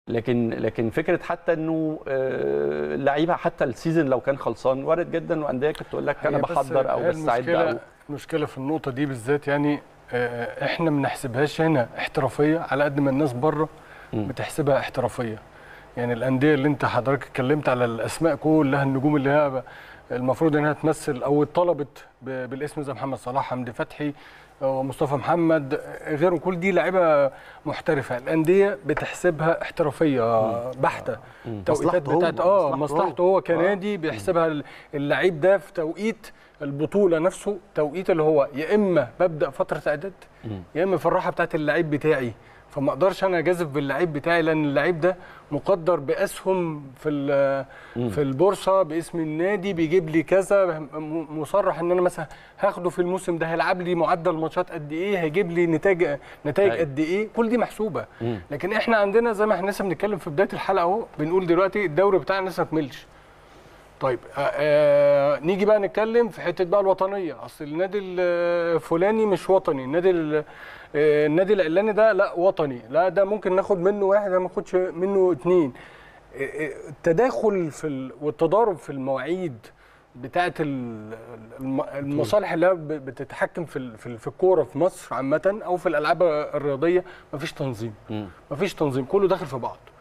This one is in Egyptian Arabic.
لكن لكن فكره حتى انه آه، اللعيبه حتى السيزون لو كان خلصان وارد جدا وانديه كانت تقول لك انا هي بس بحضر او هي بستعد المشكلة- او المشكله في النقطه دي بالذات يعني آه، احنا ما بنحسبهاش هنا احترافيه على قد ما الناس بره مم. بتحسبها احترافيه يعني الانديه اللي انت حضرتك اتكلمت على الاسماء كلها النجوم اللي هي المفروض انها تمثل او اتطلبت ب- بالاسم زي محمد صلاح حمدي فتحي ومصطفى محمد غيرهم كل دي لعيبه محترفه الانديه بتحسبها احترافيه بحته توقيتات مصلحته هو، بتاعت اه مصلحته هو. مصلحته هو كنادي بيحسبها اللعيب ده في توقيت البطوله نفسه توقيت اللي هو يا اما ببدا فتره اعداد يا اما في الراحه بتاعت اللعيب بتاعي فما اقدرش انا اجازف باللعيب بتاعي لان اللعيب ده مقدر باسهم في ال- في البورصه باسم النادي بيجيب لي كذا م- مصرح ان انا مثلا هاخده في الموسم ده هيلعب لي معدل ماتشات قد ايه هيجيب لي نتائج نتائج أيوة. قد ايه كل دي محسوبه لكن احنا عندنا زي ما احنا لسه بنتكلم في بدايه الحلقه اهو بنقول دلوقتي الدوري بتاعنا لسه ما كملش طيب آه آه نيجي بقى نتكلم في حته بقى الوطنيه اصل النادي الفلاني مش وطني النادي ال- آه، النادي العلاني ده لا وطني لا ده ممكن ناخد منه واحد ما ناخدش منه اتنين آه، آه، التداخل في ال... والتضارب في المواعيد بتاعه ال- الم- المصالح اللي هي ب- بتتحكم في ال- في ال- في الكوره في مصر عامه او في الالعاب الرياضيه مفيش تنظيم مفيش تنظيم كله داخل في بعض